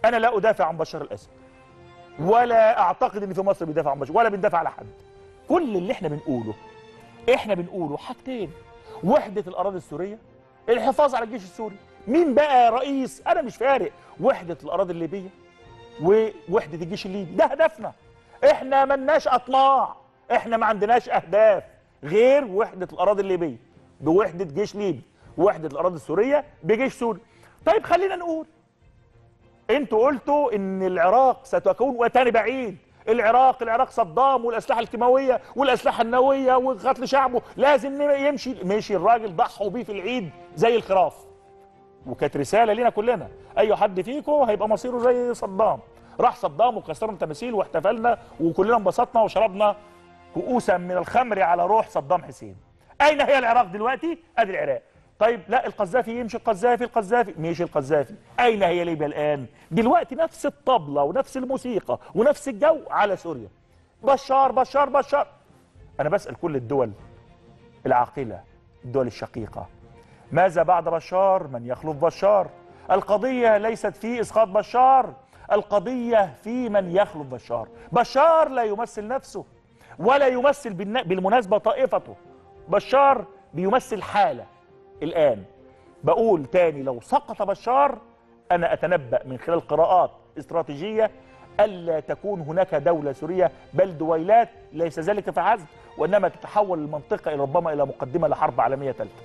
انا لا ادافع عن بشار الاسد ولا اعتقد ان في مصر بيدافع عن بشار ولا بندافع على حد كل اللي احنا بنقوله احنا بنقوله حاجتين وحده الاراضي السوريه الحفاظ على الجيش السوري مين بقى رئيس انا مش فارق وحده الاراضي الليبيه ووحده الجيش الليبي ده هدفنا احنا ملناش اطماع احنا ما عندناش اهداف غير وحده الاراضي الليبيه بوحده جيش ليبي وحده الاراضي السوريه بجيش سوري طيب خلينا نقول انتوا قلتوا ان العراق ستكون وتاني بعيد العراق العراق صدام والاسلحه الكيماويه والاسلحه النوويه وقتل شعبه لازم يمشي مشي الراجل ضحوا بيه في العيد زي الخراف وكانت رساله لينا كلنا اي حد فيكم هيبقى مصيره زي صدام راح صدام وكسرنا تماثيل واحتفلنا وكلنا انبسطنا وشربنا كؤوسا من الخمر على روح صدام حسين اين هي العراق دلوقتي ادي العراق طيب لا القذافي يمشي القذافي القذافي مشي القذافي اين هي ليبيا الان دلوقتي نفس الطبله ونفس الموسيقى ونفس الجو على سوريا بشار بشار بشار انا بسال كل الدول العاقله الدول الشقيقه ماذا بعد بشار من يخلف بشار القضيه ليست في اسقاط بشار القضيه في من يخلف بشار بشار لا يمثل نفسه ولا يمثل بالمناسبه طائفته بشار بيمثل حاله الآن بقول تاني لو سقط بشار أنا أتنبأ من خلال قراءات استراتيجية ألا تكون هناك دولة سورية بل دويلات ليس ذلك فحسب وإنما تتحول المنطقة إلى ربما إلى مقدمة لحرب عالمية ثالثة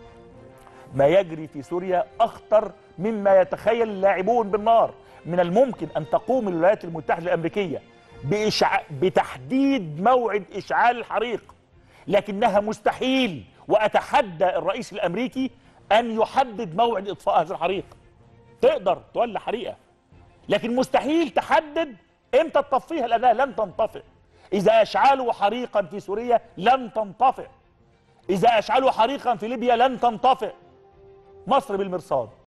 ما يجري في سوريا أخطر مما يتخيل اللاعبون بالنار من الممكن أن تقوم الولايات المتحدة الأمريكية بإشع... بتحديد موعد إشعال الحريق لكنها مستحيل واتحدى الرئيس الامريكي ان يحدد موعد اطفاء هذا الحريق تقدر تولع حريقه لكن مستحيل تحدد امتى تطفيها لانها لن تنطفئ اذا اشعلوا حريقا في سوريا لن تنطفئ اذا اشعلوا حريقا في ليبيا لن تنطفئ مصر بالمرصاد